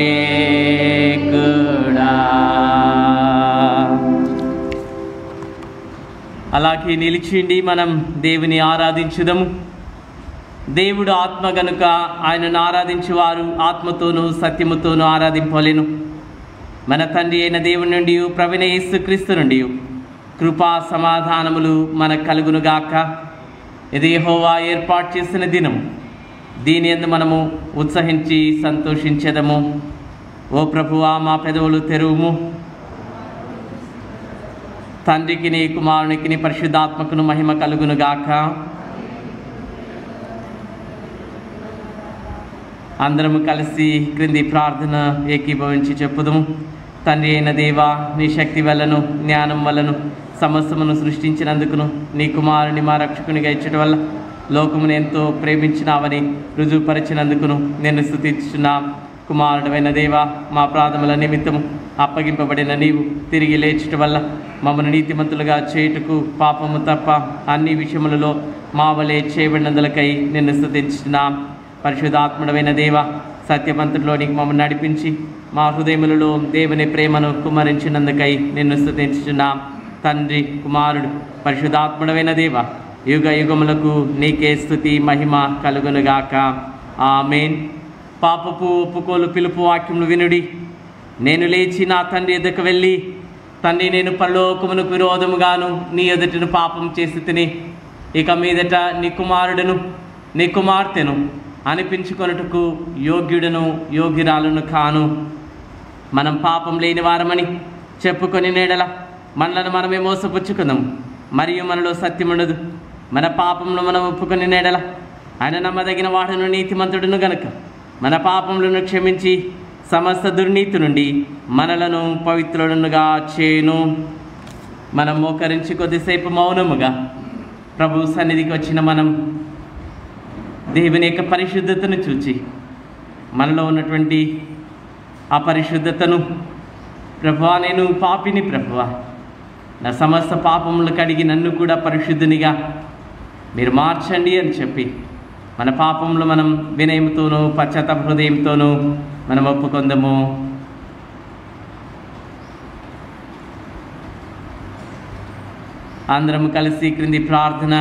నాయకుడా అలాగే నిలిచిండి మనం దేవుని ఆరాధించుదము దేవుడు ఆత్మ గనుక ఆయనను ఆరాధించువారు ఆత్మతోనూ సత్యముతోనూ ఆరాధింపలేను మన తండ్రి అయిన దేవుని నుండి ప్రవీణ యేసు క్రీస్తు నుండి కృపా సమాధానములు మన కలుగునుగాక ఇది హోవా ఏర్పాటు చేసిన దినం దీని ఎందు మనము ఉత్సహించి సంతోషించేదము ఓ ప్రభువా మా పెదవులు తెరువుము తండ్రికి నీ కుమారునికి నీ పరిశుద్ధాత్మకును మహిమ కలుగునుగాక అందరము కలిసి క్రింది ప్రార్థన ఏకీభవించి చెప్పుదము తండ్రి అయిన దేవా నీ శక్తి వల్లను జ్ఞానం వల్లను సమస్తమును సృష్టించినందుకును నీ కుమారుని మా రక్షకునిగా ఇచ్చడం వల్ల లోకమును ఎంతో ప్రేమించినావని రుజువుపరిచినందుకును నేను స్థుతించున్నా కుమారుడమైన దేవా మా ప్రాధముల నిమిత్తము అప్పగింపబడిన నీవు తిరిగి లేచటం వల్ల మమ్మల్ని నీతిమంతులుగా చేయుటకు పాపము తప్ప అన్ని విషయములలో మా వలె చేయబడినందులకై నిన్ను స్థుతించున్నాం పరిశుద్ధాత్ముడమైన దేవ సత్యవంతుడిలోనికి మమ్మల్ని నడిపించి మా హృదయములలో దేవుని ప్రేమను కుమరించినందుకై నిన్ను స్థుతించుచున్నాం తండ్రి కుమారుడు పరిశుద్ధాత్ముడమైన దేవ యుగ యుగములకు నీకే స్థుతి మహిమ కలుగునుగాక ఆమెన్ పాపపు ఒప్పుకోలు పిలుపు వాక్యములు వినుడి నేను లేచి నా తండ్రి ఎదుకు వెళ్ళి తండ్రి నేను పరలోకమునకు విరోధముగాను నీ ఎదుటను పాపం చేసి తిని ఇక మీదట నీ కుమారుడును నీ కుమార్తెను అనిపించుకొనుటకు యోగ్యుడను యోగ్యురాలను కాను మనం పాపం లేని వారమని చెప్పుకొని నేడల మనలను మనమే మోసపుచ్చుకుందాం మరియు మనలో సత్యముండదు మన పాపంలో మనం ఒప్పుకొని నేడల ఆయన నమ్మదగిన వాడను నీతిమంతుడును గనుక మన పాపములను క్షమించి సమస్త దుర్నీతి నుండి మనలను పవిత్రులనుగా చేయును మనం మోకరించి కొద్దిసేపు మౌనముగా ప్రభు సన్నిధికి వచ్చిన మనం దేవుని యొక్క పరిశుద్ధతను చూచి మనలో ఉన్నటువంటి ఆ పరిశుద్ధతను ప్రభువా నేను పాపిని ప్రభువా నా సమస్త పాపములు కడిగి నన్ను కూడా పరిశుద్ధునిగా మీరు మార్చండి అని చెప్పి మన పాపంలో మనం వినయంతోనూ పశ్చాత్తాప హృదయంతోనూ మనం ఒప్పుకొందము అందరం కలిసి క్రింది ప్రార్థన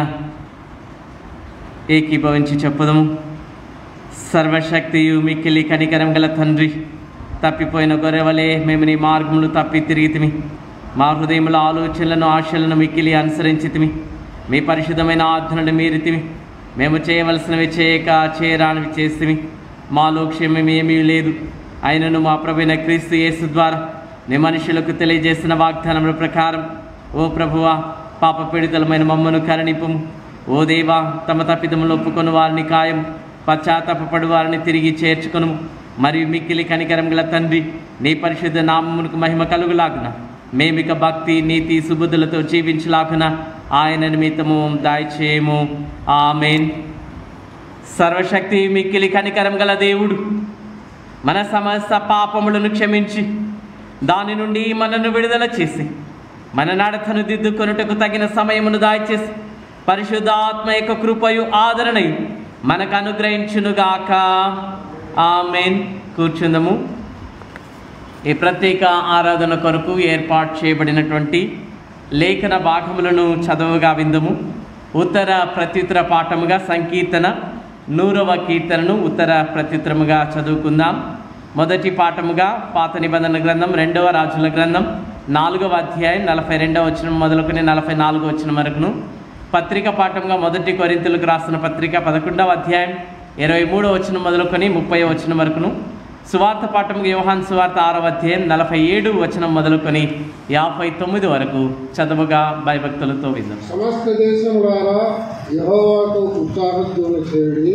ఏకీభవించి చెప్పుదము సర్వశక్తియు మిక్కిలి కనికరం గల తండ్రి తప్పిపోయిన గొర్రెవలే మేము నీ మార్గములు తప్పి తిరిగితిమి మా హృదయముల ఆలోచనలను ఆశలను మిక్కిలి అనుసరించితిమి మీ పరిశుద్ధమైన ఆజ్ఞలను మీరితిమి మేము చేయవలసినవి చేయక చేయరానివి చేసిమి మాలో క్షేమం ఏమీ లేదు అయినను మా ప్రభువైన క్రీస్తు యేసు ద్వారా నీ మనుషులకు తెలియజేసిన వాగ్దానముల ప్రకారం ఓ ప్రభువా పాప పీడితలమైన మమ్మను కరణిపము ఓ దేవా తమ తప్పిదములు ఒప్పుకొని వారిని ఖాయం పశ్చాత్తాపడు వారిని తిరిగి చేర్చుకొను మరియు మిక్కిలి కనికరం గల తండ్రి నీ పరిశుద్ధ నామమునకు మహిమ కలుగులాగున మేమిక భక్తి నీతి సుబుద్ధులతో జీవించలాగున ఆయన నిమిత్తము దాయిచేయము ఆమెన్ సర్వశక్తి మిక్కిలి కనికరం గల దేవుడు మన సమస్త పాపములను క్షమించి దాని నుండి మనను విడుదల చేసి మన నడతను దిద్దుకొనుటకు తగిన సమయమును దాయిచేసి పరిశుద్ధాత్మ యొక్క కృపయు ఆదరణయు మనకు అనుగ్రహించునుగాక ఆమెన్ కూర్చుందము ఈ ప్రత్యేక ఆరాధన కొరకు ఏర్పాటు చేయబడినటువంటి లేఖన భాగములను చదవగా విందము ఉత్తర ప్రత్యుత్తర పాఠముగా సంకీర్తన నూరవ కీర్తనను ఉత్తర ప్రత్యుత్తరముగా చదువుకుందాం మొదటి పాఠముగా పాత నిబంధన గ్రంథం రెండవ రాజుల గ్రంథం నాలుగవ అధ్యాయం నలభై రెండవ వచనం మొదలుకొని నలభై నాలుగో వచ్చిన వరకును పత్రిక పాఠంగా మొదటి కొరింతలకు రాసిన పత్రిక పదకొండవ అధ్యాయం ఇరవై మూడవ వచనం మొదలుకొని ముప్పై వచనం వరకును సువార్త పాఠంగా యోహాన్ సువార్త ఆరవ అధ్యాయం నలభై ఏడు వచనం మొదలుకొని యాభై తొమ్మిది వరకు చదువుగా భయభక్తులతో విందాం సమస్త దేశములారా యహోవాకు ఉత్సాహధ్వని చేయుడి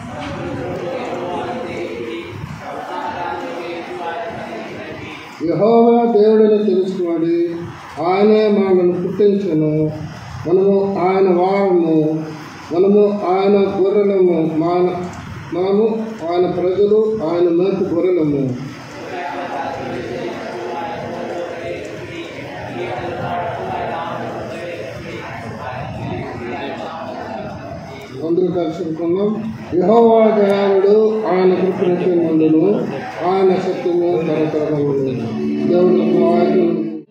యహోవా దేవుడిని తెలుసుకోండి ఆయనే మనల్ని పుట్టించను మనము ఆయన వారము మనము ఆయన గొర్రెలము మన మనము ఆయన ప్రజలు ఆయన మేపు గొర్రెలము అందరూ కలుసుకుందాం యహోవా దయాళుడు ఆయన కృపణ ముందును ఆయన సత్యము తరతరము దేవుడు ఆయన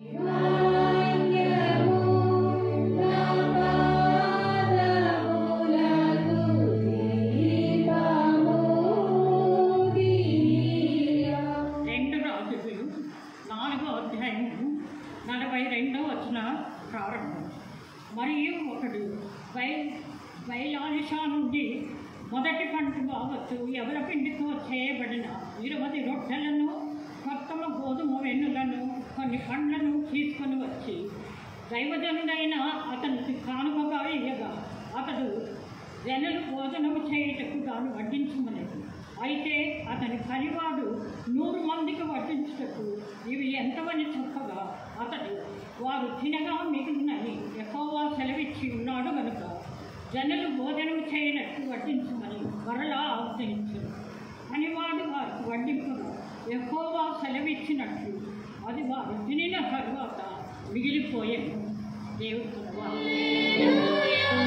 రెండు రాజులు నాలుగో అధ్యాయము నలభై రెండో వచ్చిన ప్రారంభం మరియు ఒకడు బై బైలాలిషా నుండి మొదటి పంట బావచ్చు ఎవరి పిండితో చేయబడిన ఇరవై రొట్టెలను కొత్తమ గోధుమ వెన్నులను కొన్ని పండ్లను తీసుకొని వచ్చి దైవజనుడైన అతనికి కానుకగా ఇయ్యగా అతడు జనులు భోజనము చేయుటకు తాను వడ్డించమలేదు అయితే అతని పనివాడు నూరు మందికి వడ్డించుటకు ఇవి ఎంతవని చెప్పగా అతడు వారు తినగా మిగిలినని ఎక్కువగా సెలవిచ్చి ఉన్నాడు కనుక జనులు భోజనం చేయనట్టు వడ్డించమని మరలా ఆజ్ఞయించారు పనివాడు వారికి వడ్డింపగా ఎక్కువగా సెలవిచ్చినట్లు అది వారు తినిన తరువాత మిగిలిపోయారు దేవుడు వారు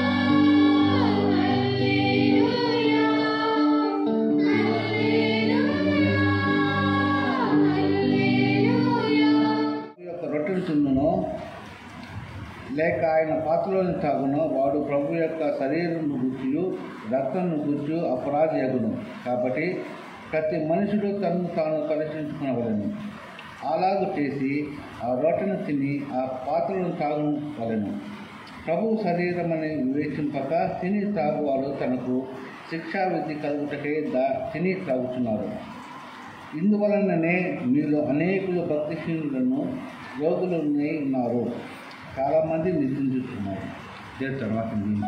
ఈ యొక్క రొట్టెను తిన్నును లేక ఆయన పాత్రలోని తాగును వాడు ప్రభు యొక్క శరీరం గుర్చు రక్తంను గుర్చు అపరాధి ఎగును కాబట్టి ప్రతి మనుషుడు తనను తాను పరీక్షించుకునవలను అలాగూ చేసి ఆ రొట్టెను తిని ఆ పాత్రలను తాగవలను ప్రభు శరీరమని వివేచింపక తిని తాగువాడు తనకు శిక్షావిధి కలుగుటకే దా తిని తాగుతున్నారు ఇందువలననే మీలో అనేకులు భక్తిహీనులను యోగులని ఉన్నారు చాలామంది నిద్రించుతున్నారు దేని తర్వాత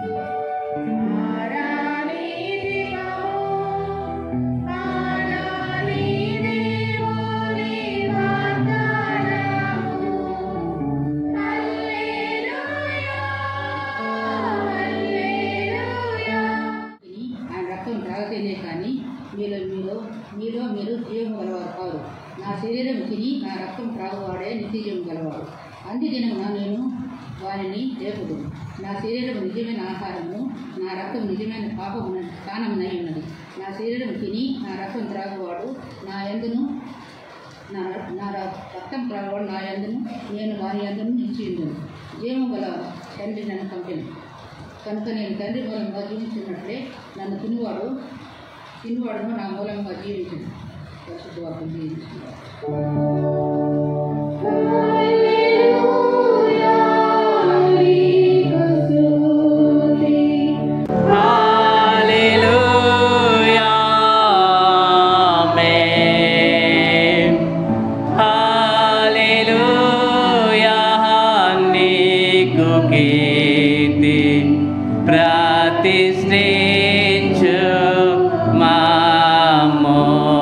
ఆయన రక్తం తాగితేనే కానీ మీలో మీరు మీలో మీరు జీవం గలవారు కాదు నా శరీరం తిని నా రక్తం త్రాగువాడే నిత్య జీవం గలవాడు అందుదినమున నేను వారిని రేపుదు నా శరీరం నిజమైన ఆహారము నా రక్తం నిజమైన పాపము స్థానమునై ఉన్నది నా శరీరం తిని నా రక్తం త్రాగువాడు నా ఎందును నా నా రక్తం త్రాగువాడు నా ఎందును నేను వారి ఎందును నిశ్చయించును జీవం గల తండ్రి నన్ను పంపిను కనుక నేను తండ్రి మూలంగా జీవించినట్లే నన్ను తినివాడు తినివాడును నా మూలంగా జీవించను పరిశుద్ధ వాక్యం జీవించు హల్లెలూయా ఆమేన్ హల్లెలూయా నీకు కీర్తి ప్రతిష్ఠించు మాము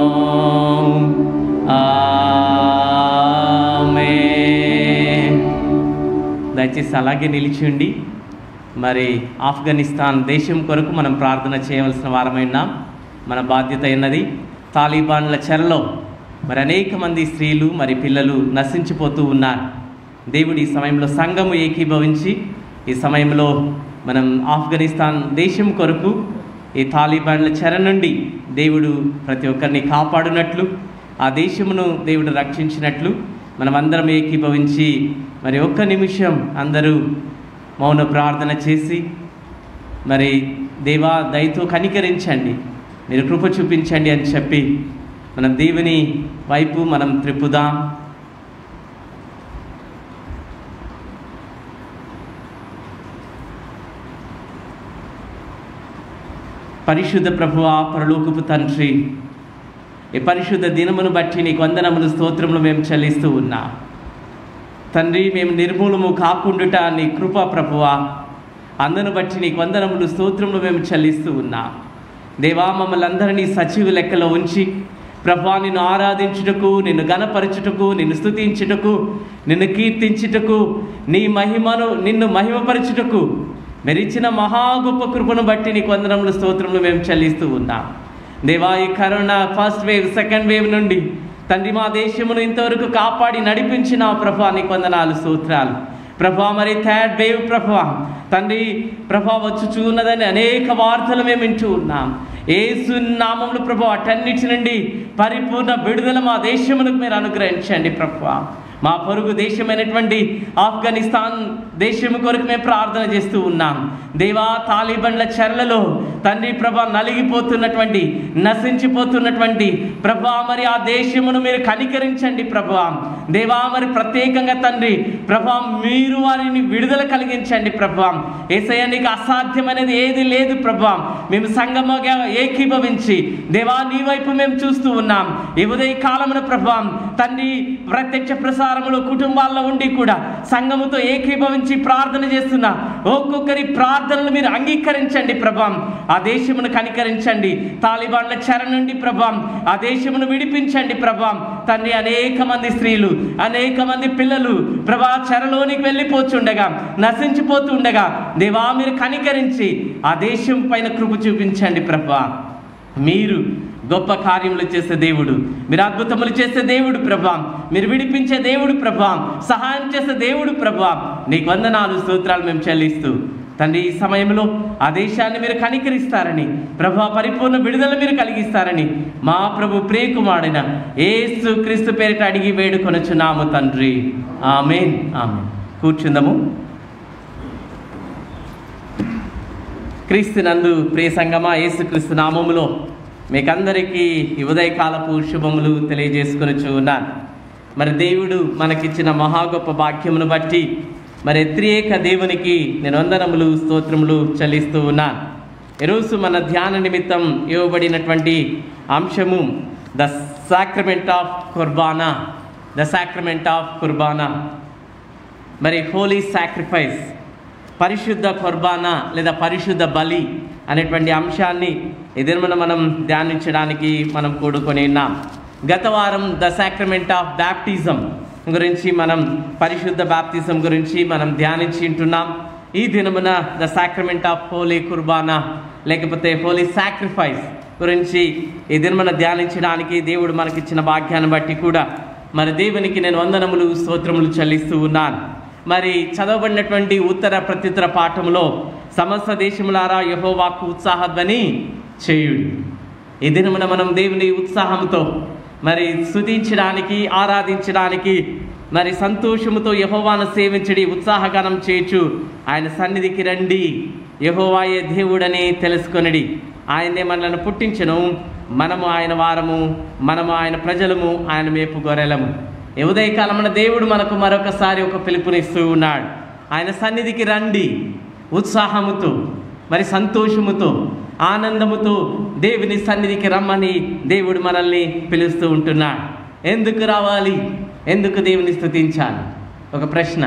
ఆమేన్ దయచేసి అలాగే నిలిచిండి మరి ఆఫ్ఘనిస్తాన్ దేశం కొరకు మనం ప్రార్థన చేయవలసిన వారమైనాం మన బాధ్యత అయినది తాలిబాన్ల చెరలో మరి అనేక మంది స్త్రీలు మరి పిల్లలు నశించిపోతూ ఉన్నారు దేవుడు ఈ సమయంలో సంఘము ఏకీభవించి ఈ సమయంలో మనం ఆఫ్ఘనిస్తాన్ దేశం కొరకు ఈ తాలిబాన్ల చెర నుండి దేవుడు ప్రతి ఒక్కరిని కాపాడునట్లు ఆ దేశమును దేవుడు రక్షించినట్లు మనమందరం ఏకీభవించి మరి ఒక్క నిమిషం అందరూ మౌన ప్రార్థన చేసి మరి దేవా దయతో కనికరించండి మీరు కృప చూపించండి అని చెప్పి మనం దేవుని వైపు మనం త్రిప్పుదాం పరిశుద్ధ ప్రభువా పరలోకపు తండ్రి ఈ పరిశుద్ధ దినమును బట్టి నీకు వందనములు స్తోత్రములు మేము చెల్లిస్తూ ఉన్నాం తండ్రి మేము నిర్మూలము కాకుండుట నీ కృప ప్రభువా అందును బట్టి నీకు వందనములు స్తోత్రములు మేము చెల్లిస్తూ ఉన్నాం దేవా మమ్మల్ని అందరినీ సజీవ లెక్కలో ఉంచి ప్రభా నిన్ను ఆరాధించుటకు నిన్ను గణపరచుటకు నిన్ను స్తుతించుటకు నిన్ను కీర్తించుటకు నీ మహిమను నిన్ను మహిమపరచుటకు మెరిచిన మహా గొప్ప కృపను బట్టి నీకు వందనములు స్తోత్రములు మేము చెల్లిస్తూ ఉన్నాం దేవా ఈ corona first wave second wave నుండి తండ్రి మా దేశమును ఇంతవరకు కాపాడి నడిపించిన ప్రభా నీకు వందనాలు స్తోత్రాలు ప్రభా మరి థర్డ్ వేవ్ ప్రభా తండ్రి ప్రభా వచ్చి చూన్నదని అనేక వార్తలు మేము వింటూ ఉన్నాం ఏసు నామములు ప్రభు అటన్నిటి నుండి పరిపూర్ణ విడుదల మా దేశమునకు మీరు అనుగ్రహించండి ప్రభు మా పొరుగు దేశమైనటువంటి ఆఫ్ఘనిస్తాన్ దేశం కొరకు మేము ప్రార్థన చేస్తూ ఉన్నాం దేవా తాలిబండ్ల చెరలలో తండ్రి ప్రభా నలిగిపోతున్నటువంటి నశించిపోతున్నటువంటి ప్రభా మరి ఆ దేశమును మీరు కనికరించండి ప్రభా దేవా మరి ప్రత్యేకంగా తండ్రి ప్రభా మీరు వారిని విడుదల కలిగించండి ప్రభా ఏసయ్య నీకు అసాధ్యమైనది ఏది లేదు ప్రభా మేము సంగమగా ఏకీభవించి దేవా నీ వైపు మేము చూస్తూ ఉన్నాం ఈ ఉదయ కాలమున ప్రభా తండ్రి ప్రత్యక్ష ప్రసారములు కుటుంబాల్లో ఉండి కూడా సంఘముతో ఏకీభవించి ప్రార్థన చేస్తున్న ఒక్కొక్కరి ప్రార్థనలు మీరు అంగీకరించండి ప్రభాం ఆ దేశమును కనికరించండి తాలిబాన్ల చెర నుండి ప్రభాం ఆ దేశమును విడిపించండి ప్రభాం తండ్రి అనేక మంది స్త్రీలు అనేక మంది పిల్లలు ప్రభా చెరలోనికి వెళ్ళిపోతుండగా నశించిపోతుండగా దేవా మీరు కనికరించి ఆ దేశం పైన కృప చూపించండి ప్రభా మీరు గొప్ప కార్యములు చేసే దేవుడు మీరు అద్భుతములు చేసే దేవుడు ప్రభా మీరు విడిపించే దేవుడు ప్రభా సహాయం చేసే దేవుడు ప్రభా నీకు వందనాలు స్తోత్రాలు మేము చెల్లిస్తూ తండ్రి ఈ సమయంలో ఆ దేశాన్ని మీరు కనికరిస్తారని ప్రభా పరిపూర్ణ విడుదల మీరు కలిగిస్తారని మా ప్రభు ప్రేకుమాడిన ఏసు క్రీస్తు పేరిట అడిగి వేడుకొనొచ్చున్నాము తండ్రి ఆమెన్ ఆమెన్ కూర్చుందాము క్రీస్తు నందు ప్రియ సంగమా యేసుక్రీస్తు నామములో మీకందరికీ ఈ ఉదయకాలపు శుభములు తెలియజేసుకొనిచూ ఉన్నాను మరి దేవుడు మనకిచ్చిన మహా గొప్ప భాగ్యమును బట్టి మరి త్రియేక దేవునికి నేను వందనములు స్తోత్రములు చెల్లిస్తూ ఉన్నాను ఈరోజు మన ధ్యాన నిమిత్తం ఇవ్వబడినటువంటి అంశము the sacrament of Qurbana the sacrament of Qurbana మరి హోలీ సాక్రిఫైస్ పరిశుద్ధ కుర్బానా లేదా పరిశుద్ధ బలి అనేటువంటి అంశాన్ని ఎదురుమన మనం ధ్యానించడానికి మనం కూడుకొని ఉన్నాం గత వారం ద సాక్రమెంట్ ఆఫ్ బ్యాప్టిజం గురించి మనం పరిశుద్ధ బాప్తిజం గురించి మనం ధ్యానించి ఉంటున్నాం ఈ దినమున the sacrament of holy Qurbana లేకపోతే హోలీ సాక్రిఫైస్ గురించి ఈ దినమున ధ్యానించడానికి దేవుడు మనకిచ్చిన భాగ్యాన్ని బట్టి కూడా మరి దేవునికి నేను వందనములు స్తోత్రములు చెల్లిస్తూ ఉన్నాను మరి చదవబడినటువంటి ఉత్తర ప్రత్యుత్తర పాఠములో సమస్త దేశములారా యహోవాకు ఉత్సాహధ్వని చేయుడు ఈ దినమున మనం దేవుని ఉత్సాహంతో మరి స్తుతించడానికి ఆరాధించడానికి మరి సంతోషముతో యహోవాను సేవించడి ఉత్సాహగానం చేయొచ్చు ఆయన సన్నిధికి రండి యహోవాయే దేవుడని తెలుసుకొనడి ఆయనే మనల్ని పుట్టించను మనము ఆయన వారము మనము ఆయన ప్రజలము ఆయన మేపు గొర్రెలము ఈ ఉదయకాలమున దేవుడు మనకు మరొకసారి ఒక పిలుపునిస్తూ ఉన్నాడు ఆయన సన్నిధికి రండి ఉత్సాహముతో మరి సంతోషముతో ఆనందముతో దేవుని సన్నిధికి రమ్మని దేవుడు మనల్ని పిలుస్తూ ఉంటున్నాడు ఎందుకు రావాలి ఎందుకు దేవుని స్తుతించాలి ఒక ప్రశ్న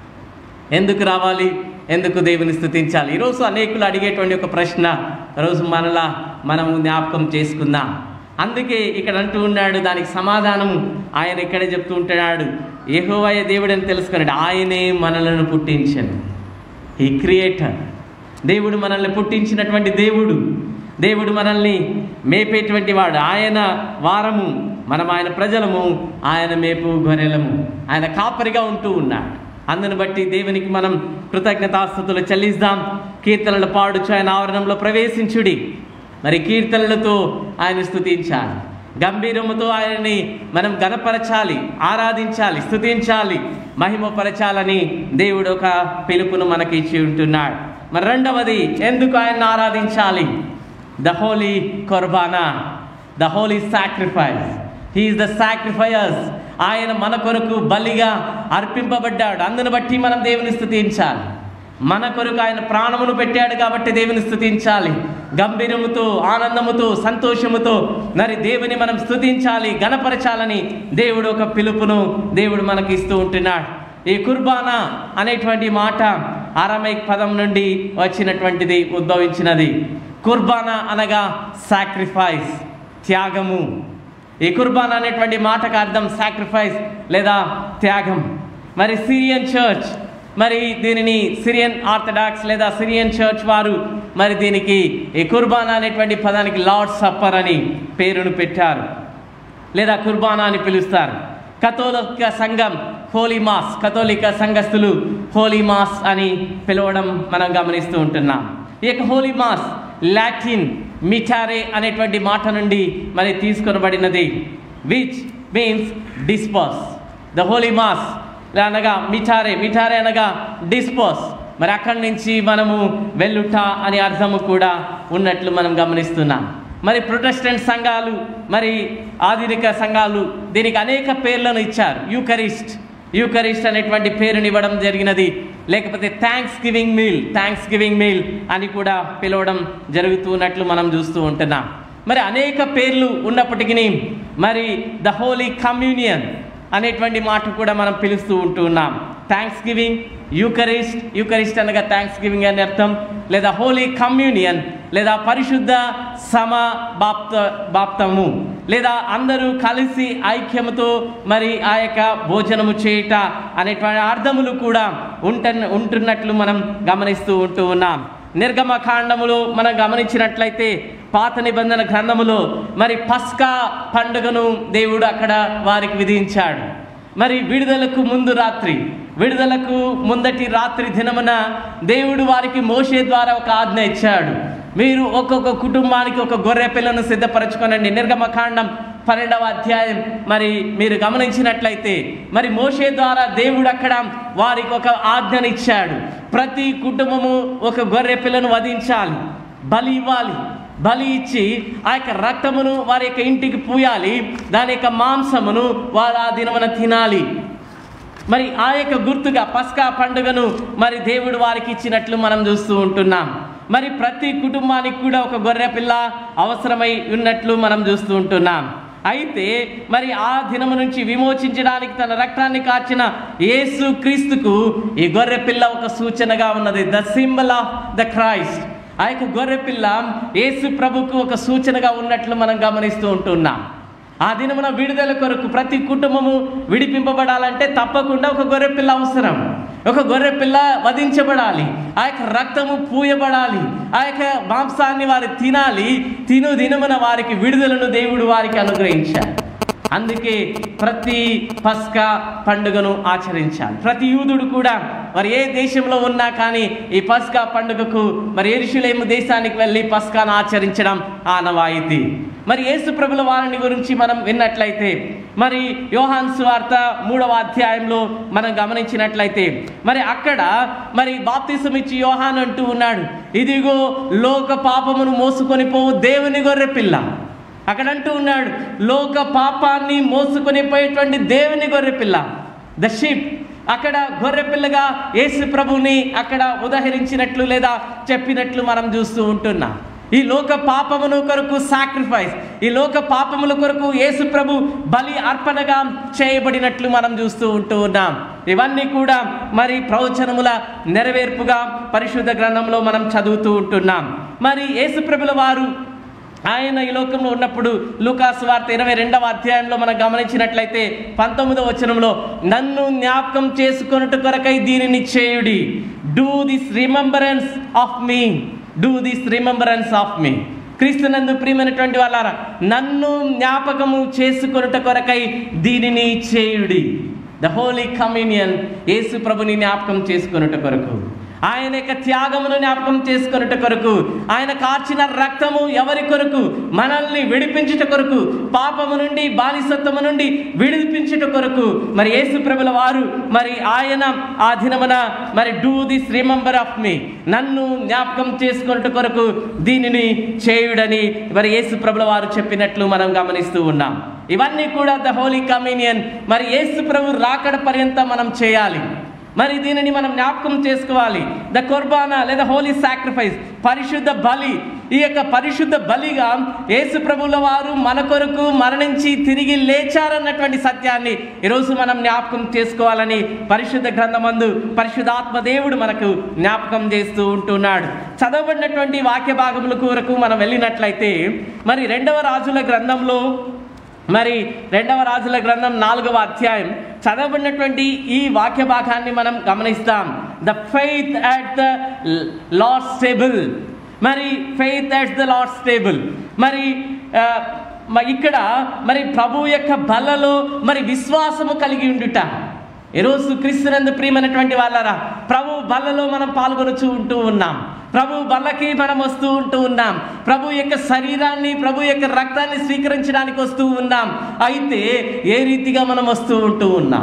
ఎందుకు రావాలి ఎందుకు దేవుని స్తుతించాలి ఈరోజు అనేకులు అడిగేటువంటి ఒక ప్రశ్న రోజు మనలా మనము జ్ఞాపకం చేసుకుందాం అందుకే ఇక్కడ అంటూ ఉన్నాడు దానికి సమాధానం ఆయన ఇక్కడే చెప్తూ ఉంటున్నాడు ఏహోవయ దేవుడు అని తెలుసుకున్నాడు ఆయనే మనలను పుట్టించను ఈ క్రియేటర్ దేవుడు మనల్ని పుట్టించినటువంటి దేవుడు దేవుడు మనల్ని మేపేటువంటి వాడు ఆయన వారము మనం ఆయన ప్రజలము ఆయన మేపు గొర్రెలము ఆయన కాపరిగా ఉంటూ ఉన్నాడు అందుని బట్టి దేవునికి మనం కృతజ్ఞతాస్థుతులు చెల్లిస్తాం కీర్తనలు పాడుచు ఆయన ఆవరణంలో ప్రవేశించుడి మరి కీర్తనలతో ఆయన స్తుతించాలి గంభీరముతో ఆయనని మనం గనపరచాలి ఆరాధించాలి స్తుతించాలి మహిమపరచాలని దేవుడు ఒక పిలుపును మనకి ఇచ్చి ఉంటున్నాడు మరి రెండవది ఎందుకు ఆయన్ని ఆరాధించాలి the holy Qurbana the holy sacrifice he is the sacrificers ఆయన మన కొరకు బలిగా అర్పింపబడ్డాడు అందును బట్టి మనం దేవుని స్తుతించాలి మన కొరకు ఆయన ప్రాణమును పెట్టాడు కాబట్టి దేవుని స్తుతించాలి గంభీరముతో ఆనందముతో సంతోషముతో మరి దేవుని మనం స్తుతించాలి గణపరచాలని దేవుడు ఒక పిలుపును దేవుడు మనకి ఇస్తూ ఉంటున్నాడు ఈ కుర్బానా అనేటువంటి మాట అరమైక్ పదం నుండి వచ్చినటువంటిది ఉద్భవించినది కుర్బానా అనగా సాక్రిఫైస్ త్యాగము ఈ కుర్బాన్ అనేటువంటి మాటకు అర్థం సాక్రిఫైస్ లేదా త్యాగం మరి సిరియన్ చర్చ్ మరి దీనిని సిరియన్ ఆర్థడాక్స్ లేదా సిరియన్ చర్చ్ వారు మరి దీనికి ఈ కుర్బానా అనేటువంటి పదానికి లార్డ్ సప్పర్ అని పేరును పెట్టారు లేదా కుర్బానా అని పిలుస్తారు కథోలిక సంఘం హోలీ మాస్ కథోలిక సంఘస్థులు హోలీ మాస్ అని పిలవడం మనం గమనిస్తూ ఉంటున్నాం ఈ యొక్క హోలీ మాస్ లాటిన్ మిఠారే అనేటువంటి మాట నుండి మరి తీసుకొనబడినది which means disperse the holy mass అనగా మిఠారే మిఠారే అనగా డిస్పోస్ మరి అక్కడి నుంచి మనము వెళ్ళుట అని అర్థము కూడా ఉన్నట్లు మనం గమనిస్తున్నాం మరి ప్రొటెస్టెంట్ సంఘాలు మరి ఆధునిక సంఘాలు దీనికి అనేక పేర్లను ఇచ్చారు యూకరిస్ట్ యూకరిస్ట్ అనేటువంటి పేరుని ఇవ్వడం జరిగినది లేకపోతే thanksgiving meal thanksgiving meal అని కూడా పిలవడం జరుగుతున్నట్లు మనం చూస్తూ ఉంటున్నాం మరి అనేక పేర్లు ఉన్నప్పటికీ మరి ద హోలీ కమ్యూనియన్ అనేటువంటి మాట కూడా మనం పిలుస్తూ ఉంటూ ఉన్నాం థ్యాంక్స్ గివింగ్ యూకరిస్ట్ యూకరిస్ట్ అనగా థ్యాంక్స్ గివింగ్ అని అర్థం లేదా హోలీ కమ్యూనియన్ లేదా పరిశుద్ధ సమ బాప్త బాప్తము లేదా అందరూ కలిసి ఐక్యముతో మరి ఆ యొక్క భోజనము చేయుట అనేటువంటి అర్థములు కూడా ఉంట ఉంటున్నట్లు మనం గమనిస్తూ ఉంటూ ఉన్నాం నిర్గమకాండములో మనం గమనించినట్లయితే పాత నిబంధన గ్రంథములో మరి పస్కా పండుగను దేవుడు అక్కడ వారికి విధించాడు మరి విడుదలకు ముందు రాత్రి విడుదలకు ముందటి రాత్రి దినమున దేవుడు వారికి మోషే ద్వారా ఒక ఆజ్ఞ ఇచ్చాడు మీరు ఒక్కొక్క కుటుంబానికి ఒక గొర్రె పిల్లను సిద్ధపరచుకోనండి నిర్గమకాండం పన్నెండవ అధ్యాయం మరి మీరు గమనించినట్లయితే మరి మోషే ద్వారా దేవుడు అక్కడ వారికి ఒక ఆజ్ఞనిచ్చాడు ప్రతి కుటుంబము ఒక గొర్రె పిల్లను వధించాలి బలి ఇవ్వాలి బలి ఇచ్చి ఆ యొక్క రక్తమును వారి యొక్క ఇంటికి పూయాలి దాని యొక్క మాంసమును వారు ఆ దినమున తినాలి మరి ఆ యొక్క గుర్తుగా పస్కా పండుగను మరి దేవుడు వారికి ఇచ్చినట్లు మనం చూస్తూ ఉంటున్నాం మరి ప్రతి కుటుంబానికి కూడా ఒక గొర్రె పిల్ల అవసరమై ఉన్నట్లు మనం చూస్తూ ఉంటున్నాం అయితే మరి ఆ దినము నుంచి విమోచించడానికి తన రక్తాన్ని కార్చిన యేసు క్రీస్తుకు ఈ గొర్రె పిల్ల ఒక సూచనగా ఉన్నది the symbol of the Christ ఆ యొక్క గొర్రె పిల్ల యేసు ప్రభుకు ఒక సూచనగా ఉన్నట్లు మనం గమనిస్తూ ఉంటున్నాం ఆ దినమున విడుదల కొరకు ప్రతి కుటుంబము విడిపింపబడాలంటే తప్పకుండా ఒక గొర్రె పిల్ల అవసరం ఒక గొర్రె పిల్ల వధించబడాలి ఆ యొక్క రక్తము పూయబడాలి ఆ యొక్క మాంసాన్ని వారు తినాలి తిను దినమున వారికి విడుదలను దేవుడు వారికి అనుగ్రహించాడు అందుకే ప్రతి పస్కా పండుగను ఆచరించాలి ప్రతి యూదుడు కూడా మరి ఏ దేశంలో ఉన్నా కానీ ఈ పస్కా పండుగకు మరి ఎరుషులేము దేశానికి వెళ్ళి పస్కాను ఆచరించడం ఆనవాయితీ మరి యేసు ప్రభుల వారిని గురించి మనం విన్నట్లయితే మరి యోహాన్ సువార్త మూడవ అధ్యాయంలో మనం గమనించినట్లయితే మరి అక్కడ మరి బాప్తిసం ఇచ్చి యోహాన్ అంటూ ఉన్నాడు ఇదిగో లోక పాపమును మోసుకొని పోవు దేవుని గొర్రె పిల్ల అక్కడ అంటూ ఉన్నాడు లోక పాపాన్ని మోసుకొని పోయేటువంటి దేవుని గొర్రె పిల్ల ద షీప్ అక్కడ గొర్రె పిల్లగా యేసు ప్రభుని అక్కడ ఉదహరించినట్లు లేదా చెప్పినట్లు మనం చూస్తూ ఉంటున్నాం ఈ లోక పాపమును కొరకు సాక్రిఫైస్ ఈ లోక పాపముల కొరకు యేసు ప్రభు బలి అర్పణగా చేయబడినట్లు మనం చూస్తూ ఉంటూ ఉన్నాం ఇవన్నీ కూడా మరి ప్రవచనముల నెరవేర్పుగా పరిశుద్ధ గ్రంథంలో మనం చదువుతూ ఉంటున్నాం మరి యేసు ప్రభుల వారు ఆయన ఈ లోకంలో ఉన్నప్పుడు లూకాసు వార్త ఇరవై రెండవ అధ్యాయంలో మనం గమనించినట్లయితే పంతొమ్మిదవ వచనంలో నన్ను జ్ఞాపకం చేసుకొనుట కొరకై దీనిని చేయుడి do this remembrance of me do this remembrance of me క్రీస్తునందు ప్రియమైనటువంటి వాళ్ళారా నన్ను జ్ఞాపకము చేసుకొనుట కొరకై దీనిని చేయుడి ద హోలీ కమ్యూనియన్ యేసు ప్రభుని జ్ఞాపకం చేసుకొనుట కొరకు ఆయన యొక్క త్యాగమును జ్ఞాపకం చేసుకొనుట కొరకు ఆయన కార్చిన రక్తము ఎవరి కొరకు మనల్ని విడిపించుట కొరకు పాపము నుండి బానిసత్వము నుండి విడిపించుట కొరకు మరి యేసు ప్రభుల వారు మరి ఆయన ఆ దినమున మరి do this remember of me నన్ను జ్ఞాపకం చేసుకొనుట కొరకు దీనిని చేయుడని మరి యేసు ప్రభుల వారు చెప్పినట్లు మనం గమనిస్తూ ఉన్నాం ఇవన్నీ కూడా ద హోలీ కమ్యూనియన్ మరి యేసు ప్రభు రాకడ పర్యంతం మనం చేయాలి మరి దీనిని మనం జ్ఞాపకం చేసుకోవాలి ద కుర్బానా లేదా హోలీ సాక్రిఫైస్ పరిశుద్ధ బలి ఈ యొక్క పరిశుద్ధ బలిగా యేసు ప్రభుల వారు మన కొరకు మరణించి తిరిగి లేచారన్నటువంటి సత్యాన్ని ఈరోజు మనం జ్ఞాపకం చేసుకోవాలని పరిశుద్ధ గ్రంథమందు పరిశుద్ధాత్మ దేవుడు మనకు జ్ఞాపకం చేస్తూ ఉంటున్నాడు చదవబడినటువంటి వాక్య భాగముల కొరకు మనం వెళ్ళినట్లయితే మరి రెండవ రాజుల గ్రంథంలో మరి రెండవ రాజుల గ్రంథం నాలుగవ అధ్యాయం చదవబడినటువంటి ఈ వాక్య భాగాన్ని మనం గమనిస్తాం the faith at the lord stable మరి faith at the lord stable మరి ఆ, మ- ఇక్కడ మరి ప్రభు యొక్క బలలో మరి విశ్వాసము కలిగి ఉండుట ఈరోజు క్రీస్తునందు ప్రియమైనటువంటి వాళ్ళరా ప్రభు బలలో మనం పాల్గొనుచు ఉంటూ ఉన్నాం ప్రభు బల్లకి మనం వస్తూ ఉంటూ ఉన్నాం ప్రభు యొక్క శరీరాన్ని ప్రభు యొక్క రక్తాన్ని స్వీకరించడానికి వస్తూ ఉన్నాం అయితే ఏ రీతిగా మనం వస్తూ ఉంటూ ఉన్నాం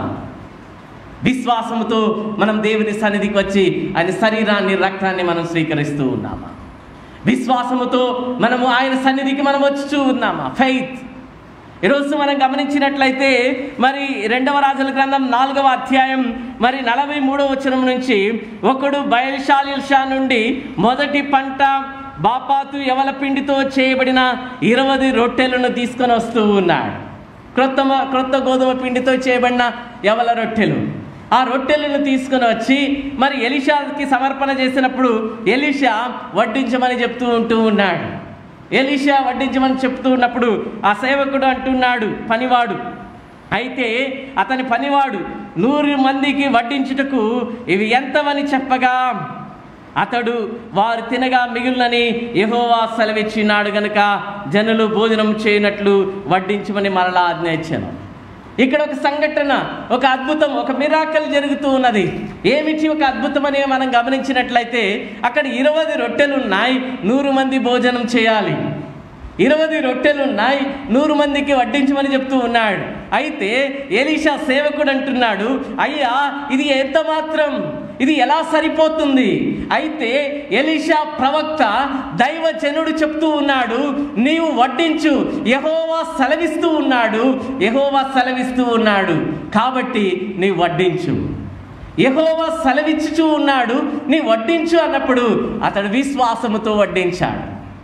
విశ్వాసముతో మనం దేవుని సన్నిధికి వచ్చి ఆయన శరీరాన్ని రక్తాన్ని మనం స్వీకరిస్తూ ఉన్నామా విశ్వాసముతో మనము ఆయన సన్నిధికి మనం వచ్చుచూ ఉన్నామా ఫెయిత్ ఈరోజు మనం గమనించినట్లయితే మరి రెండవ రాజుల గ్రంథం నాలుగవ అధ్యాయం మరి నలభై మూడవ వచనం నుంచి ఒకడు బయల్షాలిల్షా నుండి మొదటి పంట బాపాతు ఎవల పిండితో చేయబడిన ఇరవై రొట్టెలను తీసుకొని వస్తూ ఉన్నాడు క్రొత్త మ- క్రొత్త గోధుమ పిండితో చేయబడిన ఎవల రొట్టెలు ఆ రొట్టెలను తీసుకొని వచ్చి మరి ఎలిషాకి సమర్పణ చేసినప్పుడు ఎలిషా వడ్డించమని చెప్తూ ఉంటూ ఉన్నాడు ఎలిషా వడ్డించమని చెప్తూ ఉన్నప్పుడు ఆ సేవకుడు అంటున్నాడు పనివాడు అయితే అతని పనివాడు నూరు మందికి వడ్డించుటకు ఇవి ఎంతవని చెప్పగా అతడు వారు తినగా మిగులునని యెహోవా సెలవిచ్చినాడు గనుక జనులు భోజనం చేయనట్లు వడ్డించమని మరలా ఆజ్ఞ ఇచ్చాను ఇక్కడ ఒక సంఘటన ఒక అద్భుతం ఒక మిరాకల్ జరుగుతూ ఉన్నది ఏమిటి ఒక అద్భుతం అని మనం గమనించినట్లయితే అక్కడ ఇరవై రొట్టెలు ఉన్నాయి నూరు మంది భోజనం చేయాలి ఇరవై రొట్టెలు ఉన్నాయి నూరు మందికి వడ్డించమని చెప్తూ ఉన్నాడు అయితే ఎలీషా సేవకుడు అంటున్నాడు అయ్యా ఇది ఎంత మాత్రం ఇది ఎలా సరిపోతుంది అయితే ఎలీషా ప్రవక్త దైవజనుడు చెప్తూ ఉన్నాడు నీవు వడ్డించు యహోవా సెలవిస్తూ ఉన్నాడు యహోవా సెలవిస్తూ ఉన్నాడు కాబట్టి నీవు వడ్డించు యహోవా సెలవిచ్చుచూ ఉన్నాడు నీ వడ్డించు అన్నప్పుడు అతడు విశ్వాసముతో వడ్డించాడు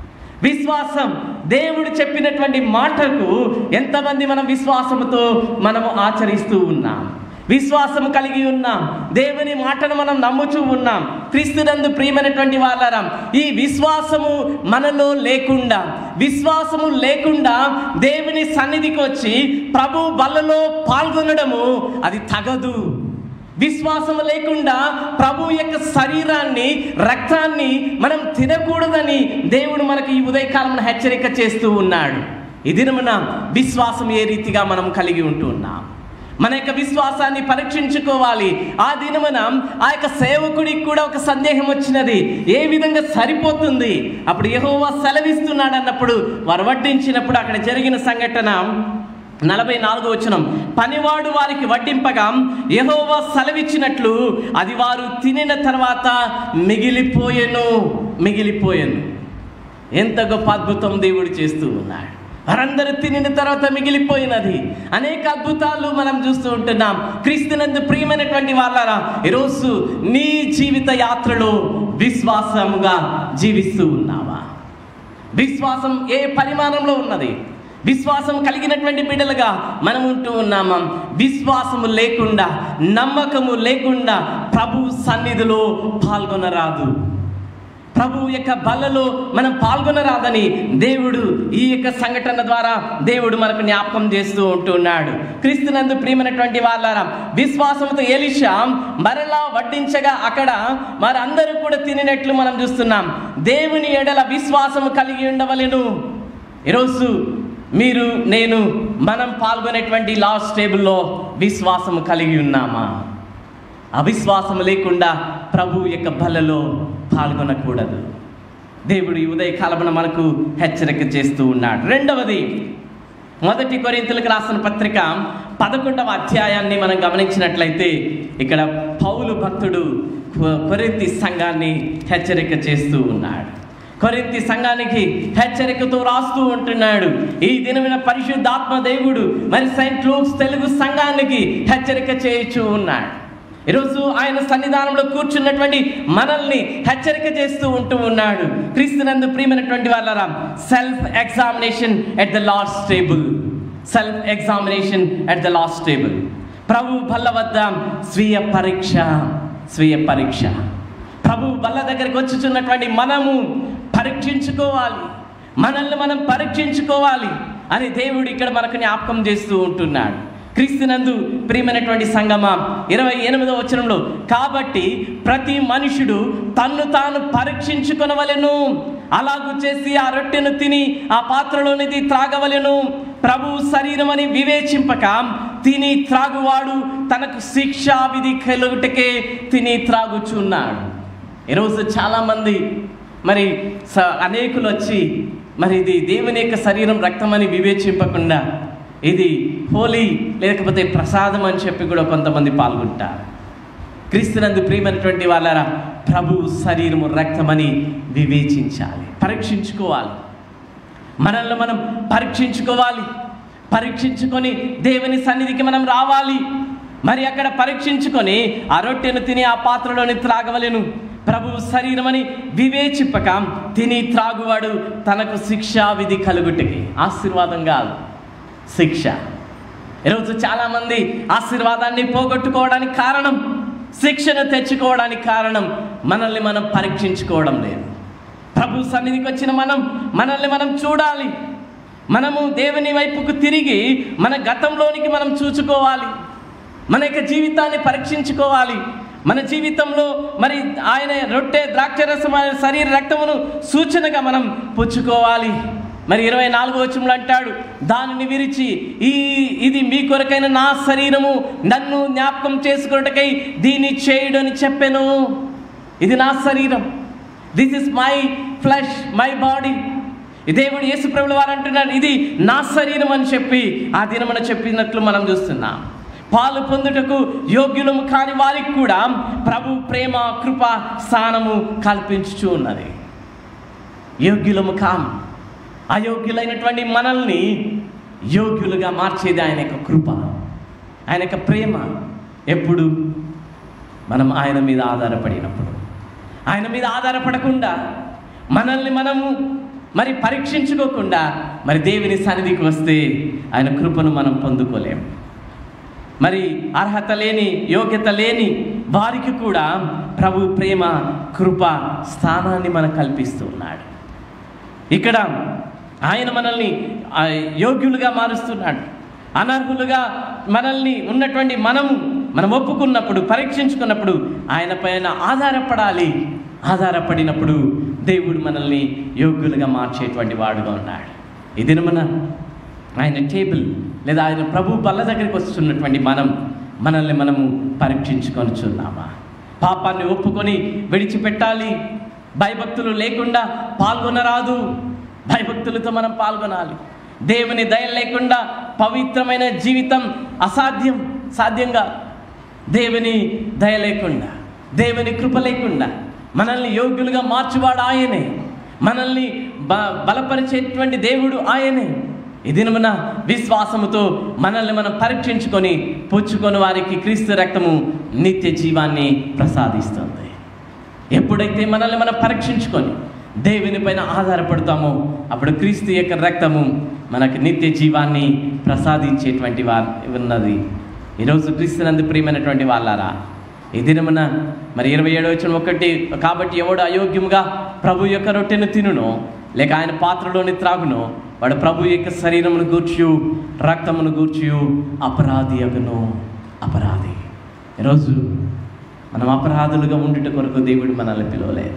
విశ్వాసం దేవుడు చెప్పినటువంటి మాటకు ఎంతమంది మనం విశ్వాసముతో మనము ఆచరిస్తూ ఉన్నాం విశ్వాసం కలిగి ఉన్నాం దేవుని మాటను మనం నమ్ముచూ ఉన్నాం క్రీస్తునందు ప్రియమైనటువంటి వాళ్ళరం ఈ విశ్వాసము మనలో లేకుండా విశ్వాసము లేకుండా దేవుని సన్నిధికి వచ్చి ప్రభు బలలో పాల్గొనడము అది తగదు విశ్వాసం లేకుండా ప్రభు యొక్క శరీరాన్ని రక్తాన్ని మనం తినకూడదని దేవుడు మనకి ఈ ఉదయకాలం హెచ్చరిక చేస్తూ ఉన్నాడు ఈ దినమున విశ్వాసం ఏ రీతిగా మనం కలిగి ఉంటూ ఉన్నాం మన యొక్క విశ్వాసాన్ని పరీక్షించుకోవాలి ఆ దినమున ఆ యొక్క సేవకుడికి కూడా ఒక సందేహం వచ్చినది ఏ విధంగా సరిపోతుంది అప్పుడు యెహోవా సెలవిస్తున్నాడు అన్నప్పుడు వారు వడ్డించినప్పుడు అక్కడ జరిగిన సంఘటన నలభై నాలుగో వచనం పనివాడు వారికి వడ్డింపగా యెహోవా సెలవిచ్చినట్లు అది వారు తినిన తర్వాత మిగిలిపోయెను మిగిలిపోయెను ఎంత గొప్ప అద్భుతం దేవుడు చేస్తూ ఉన్నాడు వారందరూ తినిన తర్వాత మిగిలిపోయినది అనేక అద్భుతాలు మనం చూస్తూ ఉంటున్నాం క్రీస్తునందు ప్రియమైనటువంటి వాళ్ళరా ఈరోజు నీ జీవిత యాత్రలో విశ్వాసముగా జీవిస్తూ ఉన్నావా విశ్వాసం ఏ పరిమాణంలో ఉన్నది విశ్వాసం కలిగినటువంటి బిడ్డలుగా మనం ఉంటూ ఉన్నామా విశ్వాసము లేకుండా నమ్మకము లేకుండా ప్రభు సన్నిధిలో పాల్గొనరాదు ప్రభు యొక్క బలలో మనం పాల్గొనరాదని దేవుడు ఈ యొక్క సంఘటన ద్వారా దేవుడు మనకు జ్ఞాపకం చేస్తూ ఉంటున్నాడు క్రీస్తునందు ప్రియమైనటువంటి వాళ్ళారా విశ్వాసంతో ఎలిషా మరలా వడ్డించగా అక్కడ మరందరూ కూడా తినినట్లు మనం చూస్తున్నాం దేవుని ఎడల విశ్వాసము కలిగి ఉండవలెను ఈరోజు మీరు నేను మనం పాల్గొనేటువంటి లాస్ట్ టేబుల్లో విశ్వాసము కలిగి ఉన్నామా అవిశ్వాసం లేకుండా ప్రభు యొక్క బలలో పాల్గొనకూడదు దేవుడు ఈ ఉదయ కాలమున మనకు హెచ్చరిక చేస్తూ ఉన్నాడు రెండవది మొదటి కొరింతలకు రాసిన పత్రిక పదకొండవ అధ్యాయాన్ని మనం గమనించినట్లయితే ఇక్కడ పౌలు భక్తుడు కొ- కొరింథీ సంఘాన్ని హెచ్చరిక చేస్తూ ఉన్నాడు కొరింథీ సంఘానికి హెచ్చరికతో రాస్తూ ఉంటున్నాడు ఈ దినమైన పరిశుద్ధాత్మ దేవుడు మరి సెయింట్ లూక్స్ తెలుగు సంఘానికి హెచ్చరిక చేయుచూ ఉన్నాడు ఈరోజు ఆయన సన్నిధానంలో కూర్చున్నటువంటి మనల్ని హెచ్చరిక చేస్తూ ఉంటూ ఉన్నాడు క్రీస్తునందు ప్రియమైనటువంటి వాళ్ళరా self examination at the last table self examination at the last table ప్రభు బల్ల వద్ద స్వీయ పరీక్ష స్వీయ పరీక్ష ప్రభు బల్ల దగ్గరికి వచ్చుచున్నటువంటి మనము పరీక్షించుకోవాలి మనల్ని మనం పరీక్షించుకోవాలి అని దేవుడు ఇక్కడ మనకు జ్ఞాపకం చేస్తూ ఉంటున్నాడు క్రీస్తునందు ప్రియమైనటువంటి సంగమా ఇరవై ఎనిమిదవ వచనంలో కాబట్టి ప్రతి మనుషుడు తన్ను తాను పరీక్షించుకొనవలెను అలాగు చేసి ఆ రొట్టెను తిని ఆ పాత్రలోనిది త్రాగవలెను ప్రభు శరీరం అని వివేచింపక తిని త్రాగువాడు తనకు శిక్షా విధి కలుగుటకే తిని త్రాగుచున్నాడు ఈరోజు చాలామంది మరి స అనేకులు వచ్చి మరి ఇది దేవుని యొక్క శరీరం రక్తం అని వివేచింపకుండా ఇది హోలీ లేకపోతే ప్రసాదం అని చెప్పి కూడా కొంతమంది పాల్గొంటారు క్రీస్తునందు ప్రియమైనటువంటి వాళ్ళరా ప్రభు శరీరము రక్తమని వివేచించాలి పరీక్షించుకోవాలి మనల్ని మనం పరీక్షించుకోవాలి పరీక్షించుకొని దేవుని సన్నిధికి మనం రావాలి మరి అక్కడ పరీక్షించుకొని ఆ రొట్టెను తిని ఆ పాత్రలోని త్రాగవలెను ప్రభు శరీరమని వివేచింపక తిని త్రాగువాడు తనకు శిక్షా విధి కలుగుటకి ఆశీర్వాదం కాదు శిక్ష ఈరోజు చాలామంది ఆశీర్వాదాన్ని పోగొట్టుకోవడానికి కారణం శిక్షను తెచ్చుకోవడానికి కారణం మనల్ని మనం పరీక్షించుకోవడం లేదు ప్రభు సన్నిధికి వచ్చిన మనం మనల్ని మనం చూడాలి మనము దేవుని వైపుకు తిరిగి మన గతంలోనికి మనం చూచుకోవాలి మన యొక్క జీవితాన్ని పరీక్షించుకోవాలి మన జీవితంలో మరి ఆయన రొట్టె ద్రాక్షరసం ఆయన శరీర రక్తమును సూచనగా మనం పుచ్చుకోవాలి మరి ఇరవై నాలుగో వచనంలో అంటాడు దానిని విరిచి ఈ ఇది మీ కొరకైన నా శరీరము నన్ను జ్ఞాపకం చేసుకున్నటకై దీన్ని చేయుడు అని చెప్పాను ఇది నా శరీరం this is my flesh my body దేవుడు యేసు ప్రభుల వారు అంటున్నాడు ఇది నా శరీరం అని చెప్పి ఆ దినమున చెప్పినట్లు మనం చూస్తున్నాం పాలు పొందుటకు యోగ్యులము కాని వారికి కూడా ప్రభు ప్రేమ కృప స్థానము కల్పించుచూ ఉన్నది యోగ్యులము కాం అయోగ్యులైనటువంటి మనల్ని యోగ్యులుగా మార్చేది ఆయన యొక్క కృప ఆయన యొక్క ప్రేమ ఎప్పుడు మనం ఆయన మీద ఆధారపడినప్పుడు ఆయన మీద ఆధారపడకుండా మనల్ని మనము మరి పరీక్షించుకోకుండా మరి దేవుని సన్నిధికి వస్తే ఆయన కృపను మనం పొందుకోలేము మరి అర్హత లేని యోగ్యత లేని వారికి కూడా ప్రభు ప్రేమ కృప స్థానాన్ని మనకు కల్పిస్తూ ఉన్నాడు ఇక్కడ ఆయన మనల్ని ఆ, యోగ్యులుగా మారుస్తున్నాడు అనర్హులుగా మనల్ని ఉన్నటువంటి మనము మనం ఒప్పుకున్నప్పుడు పరీక్షించుకున్నప్పుడు ఆయన పైన ఆధారపడాలి ఆధారపడినప్పుడు దేవుడు మనల్ని యోగ్యులుగా మార్చేటువంటి వాడుగా ఉన్నాడు ఈ దినమున ఆయన టేబుల్ లేదా ఆయన ప్రభు బల్ల దగ్గరికి వస్తున్నటువంటి మనం మనల్ని మనము పరీక్షించుకొనిచున్నామా పాపాన్ని ఒప్పుకొని విడిచిపెట్టాలి భయభక్తులు లేకుండా పాల్గొనరాదు భయభక్తులతో మనం పాల్గొనాలి దేవుని దయ లేకుండా పవిత్రమైన జీవితం అసాధ్యం సాధ్యంగా దేవుని దయ లేకుండా దేవుని కృప లేకుండా మనల్ని యోగ్యులుగా మార్చువాడు ఆయనే మనల్ని బ బలపరిచేటువంటి దేవుడు ఆయనే ఈ దినమున విశ్వాసముతో మనల్ని మనం పరీక్షించుకొని పుచ్చుకొని వారికి క్రీస్తు రక్తము నిత్య జీవాన్ని ప్రసాదిస్తుంది ఎప్పుడైతే మనల్ని మనం పరీక్షించుకొని దేవుని పైన ఆధారపడతామో అప్పుడు క్రీస్తు యొక్క రక్తము మనకు నిత్య జీవాన్ని ప్రసాదించేటువంటి వారు ఉన్నది ఈరోజు క్రీస్తునందు ప్రియమైనటువంటి వాళ్ళారా ఈ దినమున మరి ఇరవై ఏడవ వచ్చిన ఒకటి కాబట్టి ఎవడు అయోగ్యముగా ప్రభు యొక్క రొట్టెను తినునో లేక ఆయన పాత్రలోని త్రాగునో వాడు ప్రభు యొక్క శరీరమును గూర్చు రక్తమును గూర్చు అపరాధి అగును అపరాధి ఈరోజు మనం అపరాధులుగా ఉండుట కొరకు దేవుడు మనల్ని పిలవలేదు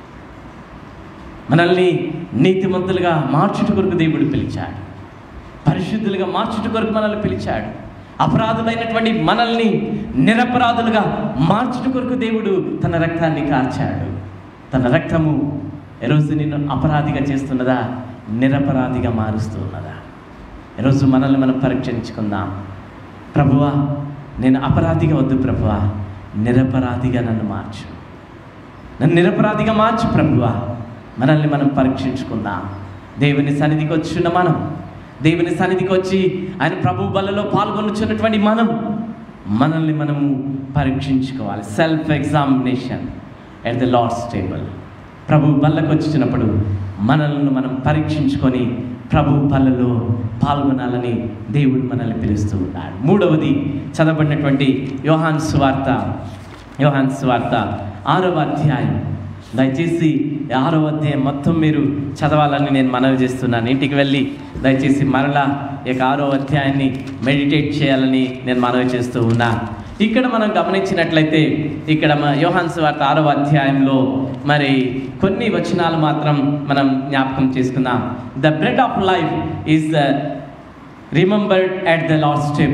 మనల్ని నీతిమంతులుగా మార్చుట కొరకు దేవుడు పిలిచాడు పరిశుద్ధులుగా మార్చుట కొరకు మనల్ని పిలిచాడు అపరాధులైనటువంటి మనల్ని నిరపరాధులుగా మార్చుట కొరకు దేవుడు తన రక్తాన్ని కార్చాడు తన రక్తము ఈరోజు నిన్ను అపరాధిగా చేస్తున్నదా నిరపరాధిగా మారుస్తున్నదా ఈరోజు మనల్ని మనం పరీక్షించుకుందాం ప్రభువా నేను అపరాధిగా వద్దు ప్రభువా నిరపరాధిగా నన్ను మార్చు నన్ను నిరపరాధిగా మార్చు ప్రభువా మనల్ని మనం పరీక్షించుకుందాం దేవుని సన్నిధికి వచ్చిన మనం దేవుని సన్నిధికి వచ్చి ఆయన ప్రభు బలలో పాల్గొనుచున్నటువంటి మనం మనల్ని మనము పరీక్షించుకోవాలి self examination at the lord's table ప్రభు బల్లకు వచ్చినప్పుడు మనల్ని మనం పరీక్షించుకొని ప్రభు బలలో పాల్గొనాలని దేవుడు మనల్ని పిలుస్తూ ఉన్నాడు మూడవది చదవబడినటువంటి యోహాన్ సువార్త యోహాన్ సువార్త ఆరవ అధ్యాయం దయచేసి ఈ ఆరవ అధ్యాయం మొత్తం మీరు చదవాలని నేను మనవి చేస్తున్నాను ఇంటికి వెళ్ళి దయచేసి మరలా ఈ యొక్క ఆరో అధ్యాయాన్ని మెడిటేట్ చేయాలని నేను మనవి చేస్తూ ఉన్నా ఇక్కడ మనం గమనించినట్లయితే ఇక్కడ మన యోహాన్ సువార్త ఆరవ అధ్యాయంలో మరి కొన్ని వచనాలు మాత్రం మనం జ్ఞాపకం చేసుకుందాం the bread of life is the remembered at the lord's table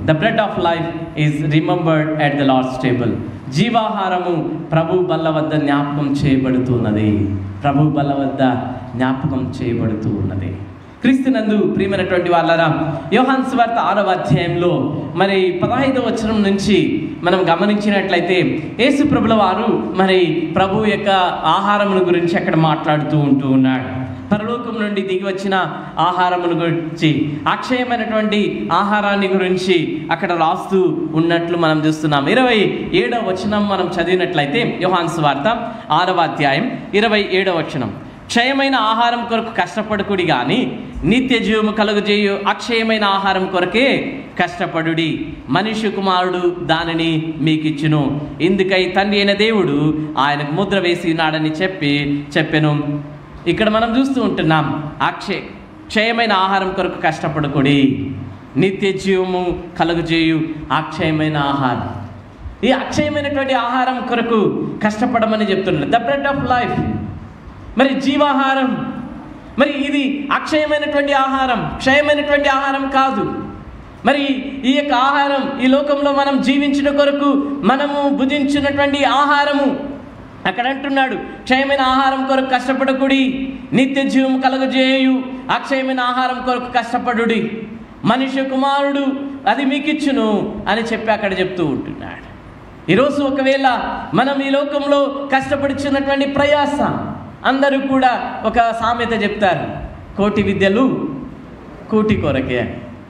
the bread of life is remembered at the lord's table జీవాహారము ప్రభు బల్ల వద్ద జ్ఞాపకం చేయబడుతున్నది ప్రభు బల్ల వద్ద జ్ఞాపకం చేయబడుతూ ఉన్నది క్రీస్తునందు ప్రియమైనటువంటి వాళ్ళరా యోహాన్ స్వార్త ఆరవ అధ్యాయంలో మరి పదహైదవ వచనం నుంచి మనం గమనించినట్లయితే యేసు ప్రభుల వారు మరి ప్రభు యొక్క ఆహారమును గురించి అక్కడ మాట్లాడుతూ ఉంటూ ఉన్నాడు పరలోకం నుండి దిగి వచ్చిన ఆహారమును గురించి అక్షయమైనటువంటి ఆహారాన్ని గురించి అక్కడ రాస్తూ ఉన్నట్లు మనం చూస్తున్నాం ఇరవై ఏడవ వచనం మనం చదివినట్లయితే యోహాన్ స్వార్త ఆరవ అధ్యాయం ఇరవై ఏడవ వచనం క్షయమైన ఆహారం కొరకు కష్టపడుకుడి గాని నిత్య జీవము కలుగజేయు అక్షయమైన ఆహారం కొరకే కష్టపడుడి మనిషి కుమారుడు దానిని మీకిచ్చును ఇందుకై తండ్రి అయిన దేవుడు ఆయనకు ముద్ర వేసి ఉన్నాడని చెప్పి చెప్పెను ఇక్కడ మనం చూస్తూ ఉంటున్నాం అక్షయ క్షయమైన ఆహారం కొరకు కష్టపడుకుడి నిత్య జీవము కలుగజేయు అక్షయమైన ఆహారం ఈ అక్షయమైనటువంటి ఆహారం కొరకు కష్టపడమని చెప్తున్నాడు ద బ్రెడ్ ఆఫ్ లైఫ్ మరి జీవాహారం మరి ఇది అక్షయమైనటువంటి ఆహారం క్షయమైనటువంటి ఆహారం కాదు మరి ఈ యొక్క ఆహారం ఈ లోకంలో మనం జీవించిన కొరకు మనము భుజించినటువంటి ఆహారము అక్కడ అంటున్నాడు క్షయమైన ఆహారం కొరకు కష్టపడకుడి నిత్య జీవం కలుగజేయు అక్షయమైన ఆహారం కొరకు కష్టపడుడి మనిషి కుమారుడు అది మీకిచ్చును అని చెప్పి అక్కడ చెప్తూ ఉంటున్నాడు ఈరోజు ఒకవేళ మనం ఈ లోకంలో కష్టపడుచున్నటువంటి ప్రయాస అందరూ కూడా ఒక సామెత చెప్తారు కోటి విద్యలు కూటి కొరకే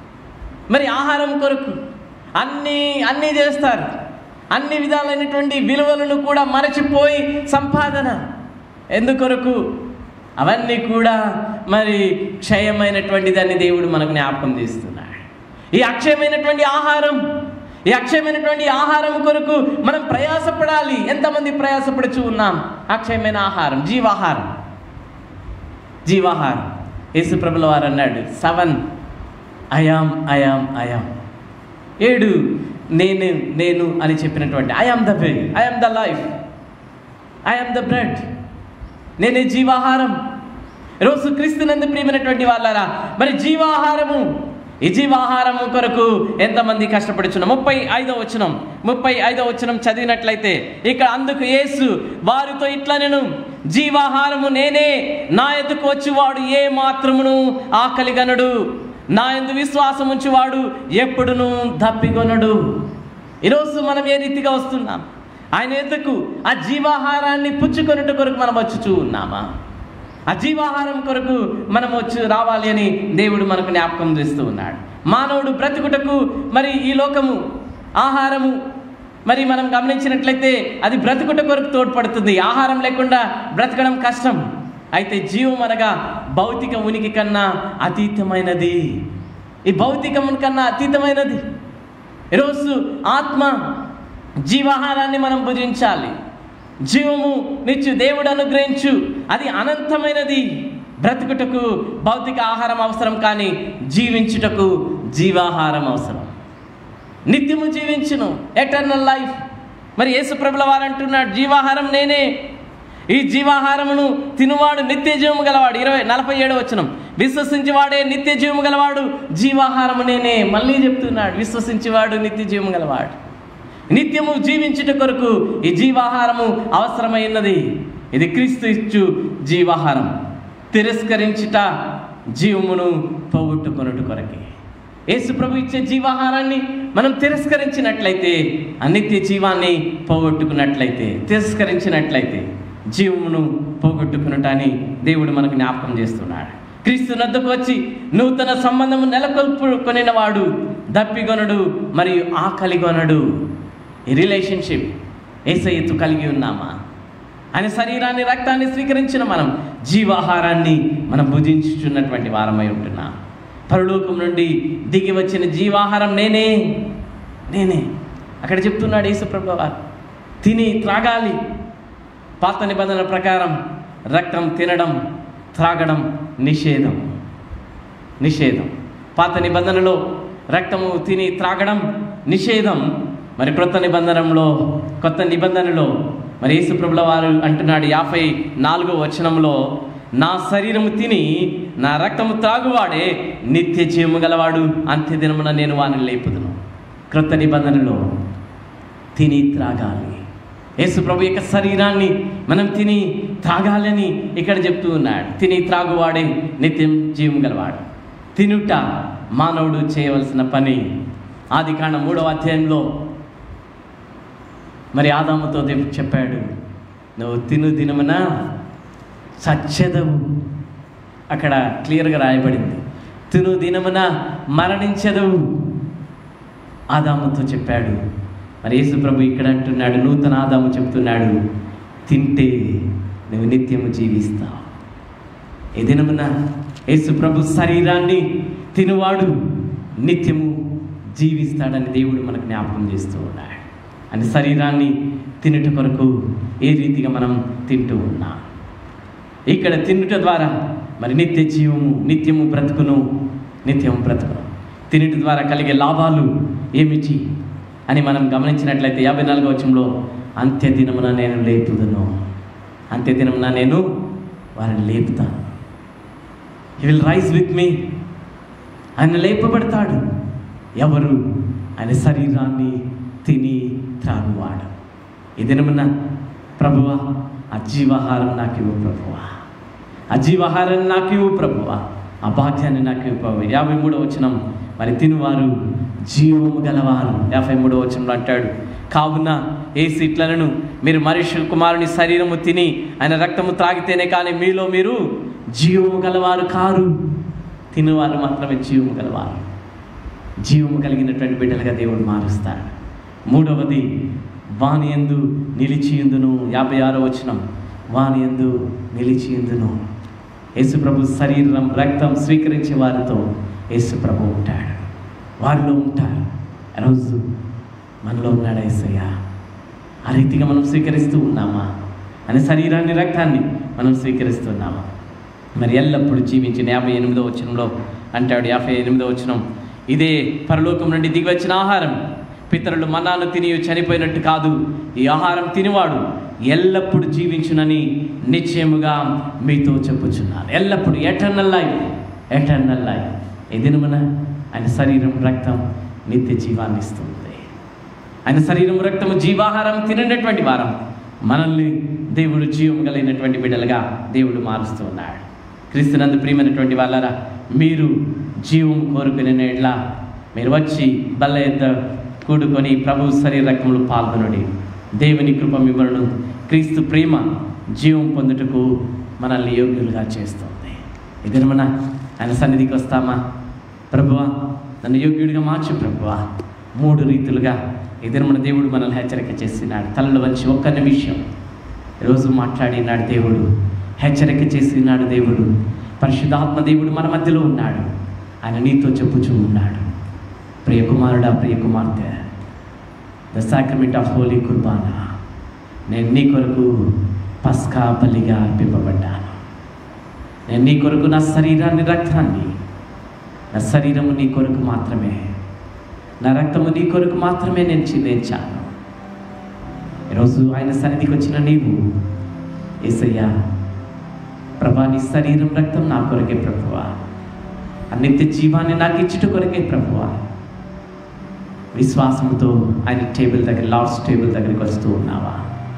మరి ఆహారం కొరకు అన్నీ అన్నీ చేస్తారు అన్ని విధాలైనటువంటి విలువలను కూడా మరచిపోయి సంపాదన ఎందుకొరకు అవన్నీ కూడా మరి క్షయమైనటువంటి దాన్ని దేవుడు మనకు జ్ఞాపకం చేస్తున్నాడు ఈ అక్షయమైనటువంటి ఆహారం ఈ అక్షయమైనటువంటి ఆహారం కొరకు మనం ప్రయాసపడాలి ఎంతమంది ప్రయాసపడుచు ఉన్నాం అక్షయమైన ఆహారం జీవాహారం జీవాహారం యేసుప్రభుల వారు అన్నాడు సెవెన్ అయాం అయాం అయాం ఏడు నేను నేను అని చెప్పినటువంటి I am the way I am the life I am the bread నేనే జీవాహారం రోజు క్రీస్తునందు ప్రియమైనటువంటి వాళ్ళారా మరి జీవాహారము ఈ జీవాహారము కొరకు ఎంతమంది కష్టపడుచున్నాం ముప్పై ఐదో వచనం ముప్పై ఐదో వచనం చదివినట్లయితే ఇక్కడ అందుకు యేసు వారితో ఇట్లా నేను జీవాహారము నేనే నా ఎదుకు వచ్చేవాడు ఏ మాత్రమును ఆకలిగనడు నా ఎందు విశ్వాసం ఉంచువాడు ఎప్పుడును దప్పికొనడు ఈరోజు మనం ఏ రీతిగా వస్తున్నాం ఆయన ఎదుకు ఆ జీవాహారాన్ని పుచ్చుకొనుట కొరకు మనం వచ్చుచూ ఉన్నామా ఆ జీవాహారం కొరకు మనం వచ్చి రావాలి అని దేవుడు మనకు జ్ఞాపకం చేస్తూ ఉన్నాడు మానవుడు బ్రతుకుటకు మరి ఈ లోకము ఆహారము మరి మనం గమనించినట్లయితే అది బ్రతుకుట కొరకు తోడ్పడుతుంది ఆహారం లేకుండా బ్రతకడం కష్టం అయితే జీవం అనగా భౌతిక ఉనికి కన్నా అతీతమైనది ఈ భౌతికం కన్నా అతీతమైనది ఈరోజు ఆత్మ జీవాహారాన్ని మనం భుజించాలి జీవము నిత్యు దేవుడు అనుగ్రహించు అది అనంతమైనది బ్రతుకుటకు భౌతిక ఆహారం అవసరం కానీ జీవించుటకు జీవాహారం అవసరం నిత్యము జీవించును ఎటర్నల్ లైఫ్ మరి యేసుప్రభుల వారు అంటున్నాడు జీవాహారం నేనే ఈ జీవాహారమును తినువాడు నిత్య జీవము గలవాడు ఇరవై నలభై ఏడు వచనం విశ్వసించేవాడే నిత్య జీవము గలవాడు జీవాహారము నేనే మళ్ళీ చెప్తున్నాడు విశ్వసించేవాడు నిత్య జీవము గలవాడు నిత్యము జీవించుట కొరకు ఈ జీవాహారము అవసరమైనది ఇది క్రీస్తు ఇచ్చు జీవాహారం తిరస్కరించుట జీవమును పోగొట్టుకొనుట కొరకే యేసు ప్రభు ఇచ్చే జీవాహారాన్ని మనం తిరస్కరించినట్లయితే ఆ నిత్య జీవాన్ని పోగొట్టుకున్నట్లయితే తిరస్కరించినట్లయితే జీవమును పోగొట్టుకున్నటని దేవుడు మనకు జ్ఞాపకం చేస్తున్నాడు క్రీస్తు నద్దకు వచ్చి నూతన సంబంధము నెలకొల్పుకొనిన వాడు దప్పిగొనడు మరియు ఆకలిగొనడు ఈ రిలేషన్షిప్ ఏసయ్యతో కలిగి ఉన్నామా ఆయన శరీరాన్ని రక్తాన్ని స్వీకరించిన మనం జీవాహారాన్ని మనం భుజించుచున్నటువంటి వారమై ఉంటున్నాం పరలోకం నుండి దిగి వచ్చిన జీవాహారం నేనే నేనే అక్కడ చెప్తున్నాడు యేసుప్రభు వారు తిని త్రాగాలి పాత నిబంధనల ప్రకారం రక్తం తినడం త్రాగడం నిషేధం నిషేధం పాత నిబంధనలో రక్తము తిని త్రాగడం నిషేధం మరి క్రొత్త నిబంధనలో కొత్త నిబంధనలో మరి యేసుప్రభుల వారు అంటున్నాడు యాభై నాలుగో వచనంలో నా శరీరము తిని నా రక్తము త్రాగువాడే నిత్య జీవము గలవాడు అంత్యదినమున నేను వాని లేపుదును క్రొత్త నిబంధనలో తిని త్రాగాలి యేసు ప్రభు యొక్క శరీరాన్ని మనం తిని త్రాగాలని ఇక్కడ చెప్తూ ఉన్నాడు తిని త్రాగువాడే నిత్యం జీవం గలవాడు తినుట మానవుడు చేయవలసిన పని ఆది కాండ మూడవ అధ్యాయంలో మరి ఆదాముతో దేవుడు చెప్పాడు నువ్వు తిను దినమున సచ్చెదవు అక్కడ క్లియర్గా రాయబడింది తిను దినమున మరణించదవు ఆదాముతో చెప్పాడు మరి యేసు ప్రభు ఇక్కడ అంటున్నాడు నూతన ఆదాము చెప్తున్నాడు తింటే నువ్వు నిత్యము జీవిస్తావు ఏ దినమున యేసు ప్రభు శరీరాన్ని తినువాడు నిత్యము జీవిస్తాడని దేవుడు మనకు జ్ఞాపకం చేస్తూ ఉన్నాడు అని శరీరాన్ని తినుట కొరకు ఏ రీతిగా మనం తింటూ ఉన్నాం ఇక్కడ తినుట ద్వారా మరి నిత్య జీవము నిత్యము బ్రతుకును నిత్యము బ్రతుకును తినుట ద్వారా కలిగే లాభాలు ఏమిటి అని మనం గమనించినట్లయితే యాభై నాలుగో వచ్చంలో అంత్య దినమున నేను లేపుదును అంత్య దినమున నేను వారిని లేపుతాను he will rise with me ఆయన లేపబడతాడు ఎవరు ఆయన శరీరాన్ని తిని త్రాగువాడు ఈ దినమున ప్రభువా ఆ జీవాహారం నాకు ఇవ్వు ప్రభువా ఆ జీవాహారాన్ని నాకు ఇవ్వు ప్రభువా ఆ భాగ్యాన్ని నాకు ఇవ్వు ప్రభు యాభై మూడో వచనం మరి తినువారు జీవము గలవారు యాభై మూడో వచనంలో అంటాడు కావున ఏ సీట్లను మీరు మనుష్య కుమారుని శరీరము తిని ఆయన రక్తము త్రాగితేనే కానీ మీలో మీరు జీవము గలవారు కారు తినువారు మాత్రమే జీవము గలవారు జీవము కలిగినటువంటి బిడ్డలుగా దేవుడు మారుస్తాడు మూడవది వాని ఎందు నిలిచియుందును యాభై ఆరో వచనం వాని ఎందు నిలిచియుందును యేసుప్రభు శరీరం రక్తం స్వీకరించే వారితో యేసుప్రభు ఉంటాడు వారిలో ఉంటారు ఆ రోజు మనలో ఉన్నాడు యేసయ్య ఆ రీతిగా మనం స్వీకరిస్తూ ఉన్నామా అని శరీరాన్ని రక్తాన్ని మనం స్వీకరిస్తున్నామా మరి ఎల్లప్పుడూ జీవించిన యాభై ఎనిమిదో వచనంలో అంటాడు యాభై ఎనిమిదో వచనం ఇదే పరలోకం నుండి దిగి వచ్చిన ఆహారం పితరులు మన్నాను తిని చనిపోయినట్టు కాదు ఈ ఆహారం తినివాడు ఎల్లప్పుడూ జీవించునని నిశ్చయముగా మీతో చెప్పుచున్నాను ఎల్లప్పుడూ ఎటర్నల్ లైఫ్ ఎటర్నల్ లైఫ్ ఈ దినమున ఆయన శరీరం రక్తం నిత్య జీవాన్ని ఇస్తుంది ఆయన శరీరం రక్తము జీవాహారం తిననటువంటి వారం మనల్ని దేవుడు జీవం కలిగినటువంటి బిడ్డలుగా దేవుడు మారుస్తూ ఉన్నాడు క్రీస్తునందు ప్రియమైనటువంటి వాళ్ళరా మీరు జీవం కోరుకునే ఎట్లా మీరు వచ్చి బల్ల ఎద్ద కూడుకొని ప్రభు శరీర రక్తములు పాల్గొనడి దేవుని కృప మిమ్మల్ని క్రీస్తు ప్రేమ జీవం పొందుటకు మనల్ని యోగ్యులుగా చేస్తుంది ఇది మన ఆయన సన్నిధికి వస్తామా ప్రభువా నన్ను యోగ్యుడిగా మార్చు ప్రభువా మూడు రీతులుగా ఇద్దరు మన దేవుడు మనల్ని హెచ్చరిక చేసినాడు తలలు వంచి ఒక్క నిమిషం రోజు మాట్లాడినాడు దేవుడు హెచ్చరిక చేసినాడు దేవుడు పరిశుద్ధాత్మ దేవుడు మన మధ్యలో ఉన్నాడు ఆయన నీతో చెప్పుచూ ఉన్నాడు ప్రియకుమారుడా ప్రియకుమార్తె the sacrament of holy Qurbana నేను నీ కొరకు పస్కా బలిగా అర్పింపబడ్డాను నేను నీ కొరకు నా శరీరాన్ని రక్తాన్ని నా శరీరము నీ కొరకు మాత్రమే నా రక్తము నీ కొరకు మాత్రమే నేను చిందించాను ఈరోజు ఆయన సన్నిధికి వచ్చిన నీవు ఏసయ్యా ప్రభా నీ శరీరం రక్తం నా కొరకే ప్రభువా ఆ నిత్య జీవాన్ని నాకు ఇచ్చుట కొరకే ప్రభువా విశ్వాసంతో ఆయన టేబుల్ దగ్గర లార్డ్స్ టేబుల్ దగ్గరికి వస్తూ ఉన్నావా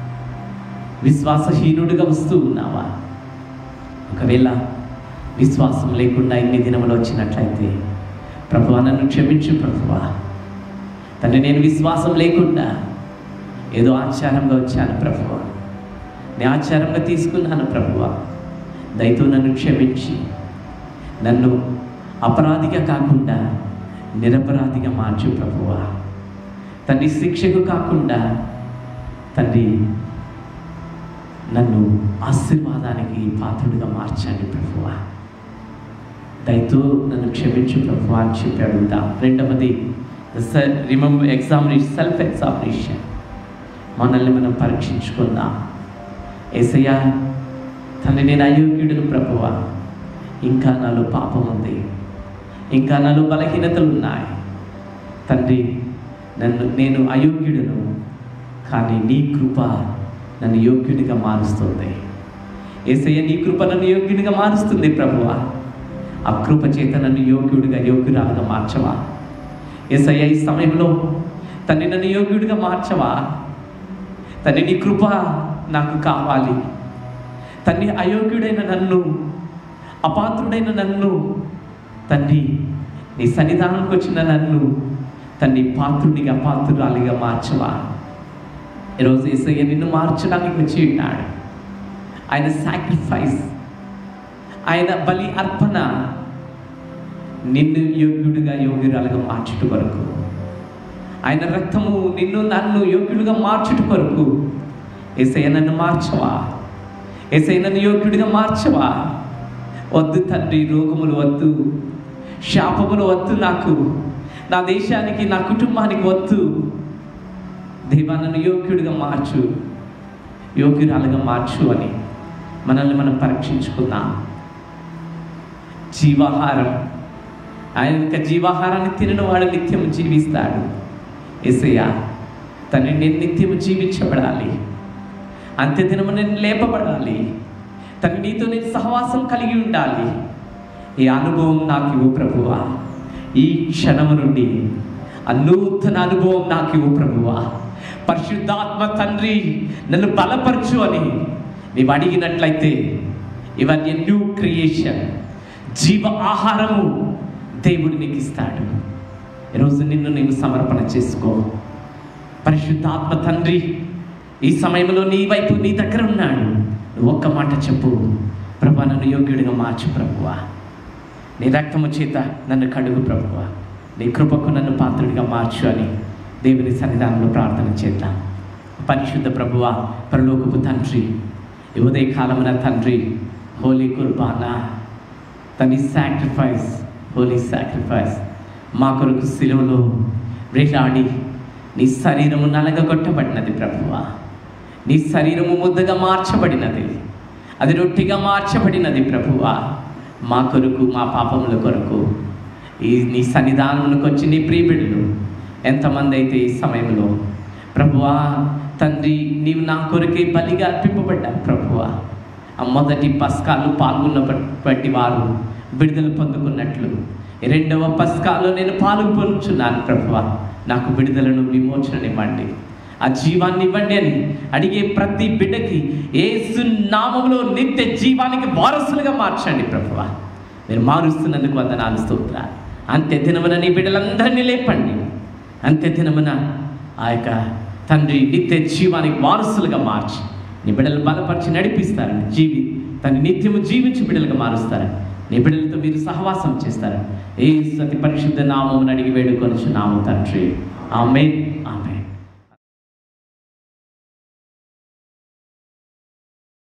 విశ్వాసహీనుడిగా వస్తూ ఉన్నావా ఒకవేళ విశ్వాసం లేకుండా ఇన్ని దినములు వచ్చినట్లయితే ప్రభువా నన్ను క్షమించు ప్రభువా తండ్రి నేను విశ్వాసం లేకుండా ఏదో ఆచారంగా వచ్చాను ప్రభువా నేను ఆచారంగా తీసుకున్నాను ప్రభువా దయతో నన్ను క్షమించి నన్ను అపరాధిగా కాకుండా నిరపరాధిగా మార్చు ప్రభువా తండ్రి శిక్షకు కాకుండా తండ్రి నన్ను ఆశీర్వాదానికి పాత్రుడిగా మార్చండి ప్రభువా దయతో నన్ను క్షమించు ప్రభువా అని చెప్పి అడుగుతాం రెండవది రిమంబర్ ఎగ్జామినేషన్ సెల్ఫ్ ఎగ్జామినేషన్ మనల్ని మనం పరీక్షించుకుందాం ఏసయ్యా తండ్రి నేను అయోగ్యుడిని ప్రభువా ఇంకా నాలో పాపం ఉంది ఇంకా నాలో బలహీనతలు ఉన్నాయి తండ్రి నన్ను నేను అయోగ్యుడను కానీ నీ కృప నన్ను యోగ్యుడిగా మారుస్తుంది ఏసయ్య నీ కృప నన్ను యోగ్యుడిగా మారుస్తుంది ప్రభువా ఆ కృప చేత నన్ను యోగ్యుడిగా యోగ్యురాలుగా మార్చవా ఏసయ్య ఈ సమయంలో తండ్రి నన్ను యోగ్యుడిగా మార్చవా తండ్రి నీ కృప నాకు కావాలి తండ్రి అయోగ్యుడైన నన్ను అపాత్రుడైన నన్ను తండ్రి నీ సన్నిధానంకి వచ్చిన నన్ను తండ్రి పాత్రుడిగా పాత్రురాలిగా మార్చవా ఈరోజు ఏసయ్య నిన్ను మార్చడానికి వచ్చి ఉన్నాడు ఆయన సాక్రిఫైస్ ఆయన బలి అర్పణ నిన్ను యోగ్యుడిగా యోగ్యురాలుగా మార్చుట కొరకు ఆయన రక్తము నిన్ను నన్ను యోగ్యుడిగా మార్చుట కొరకు ఏసయ్య నన్ను మార్చవా ఏసయ్య నన్ను యోగ్యుడిగా మార్చవా వద్దు తండ్రి రోగములు వద్దు శాపములు వద్దు నాకు నా దేశానికి నా కుటుంబానికి వద్దు దేవా నన్ను యోగ్యుడిగా మార్చు యోగ్యురాలుగా మార్చు అని మనల్ని మనం పరీక్షించుకుందాం జీవాహారం ఆయన ఇంకా జీవాహారాన్ని తినని వాడు నిత్యము జీవిస్తాడు ఎసయ్య తండ్రి నేను నిత్యము జీవించబడాలి అంత్యదినము నేను లేపబడాలి తను నీతో నేను సహవాసం కలిగి ఉండాలి ఈ అనుభవం నాకు ఇవ్వు ప్రభువా ఈ క్షణము నుండి ఆ నూతన అనుభవం నాకు ఇవ్వు ప్రభువా పరిశుద్ధాత్మ తండ్రి నన్ను బలపరచు అని నీవు అడిగినట్లయితే ఇవన్నీ న్యూ క్రియేషన్ జీవ ఆహారము దేవుడు నీకు ఇస్తాడు ఈరోజు నిన్ను నీవు సమర్పణ చేసుకో పరిశుద్ధాత్మ తండ్రి ఈ సమయంలో నీ వైపు నీ దగ్గర ఉన్నాడు నువ్వు ఒక్క మాట చెప్పు ప్రభా నన్ను యోగ్యుడిగా మార్చు ప్రభువా నీ రక్తము చేత నన్ను కడుగు ప్రభువా నీ కృపకు నన్ను పాత్రుడిగా మార్చు అని దేవుని సన్నిధానంలో ప్రార్థన చేద్దాం పరిశుద్ధ ప్రభువా పరలోకపు తండ్రి ఈ ఉదయ కాలమున తండ్రి హోలీ కుర్బానా తని సాక్రిఫైస్ హోలీ సాక్రిఫైస్ మా కొరకు సిలువలో వేలాడి నీ శరీరము నలగగొట్టబడినది ప్రభువా నీ శరీరము ముద్దగా మార్చబడినది అది రొట్టిగా మార్చబడినది ప్రభువా మా కొరకు మా పాపముల కొరకు ఈ నీ సన్నిధానములకు వచ్చి నీ ప్రియబిడ్డలు ఎంతమంది అయితే ఈ సమయంలో ప్రభువా తండ్రి నీవు నా కొరకే బలిగా అర్పింపబడ్డావు ప్రభువా ఆ మొదటి పస్కాలు పాల్గొన్న బట్టి వారు విడుదల పొందుకున్నట్లు ఈ రెండవ పస్కాలో నేను పాల్గొంటున్నాను ప్రభువ నాకు విడుదలను విమోచననివ్వండి ఆ జీవాన్ని ఇవ్వండి అని అడిగే ప్రతి బిడ్డకి ఏసు నామములో నిత్య జీవానికి వారసులుగా మార్చండి ప్రభువ మీరు మారుస్తున్నందుకు వందనాలు స్తోత్ర అంత్య దినమున నీ బిడ్డలందరినీ లేపండి అంత్య దినమున ఆ యొక్క తండ్రి నిత్య జీవానికి వారసులుగా మార్చి నీ బిడ్డలు బలపరిచి నడిపిస్తారని జీవి తన నిత్యము జీవించి బిడ్డలుగా మారుస్తారని నీ బిడ్డలతో మీరు సహవాసం చేస్తారని ఏ సతి పరిశుద్ధ నామం అడిగి వేడుకొని నామం తండ్రి ఆమె ఆమె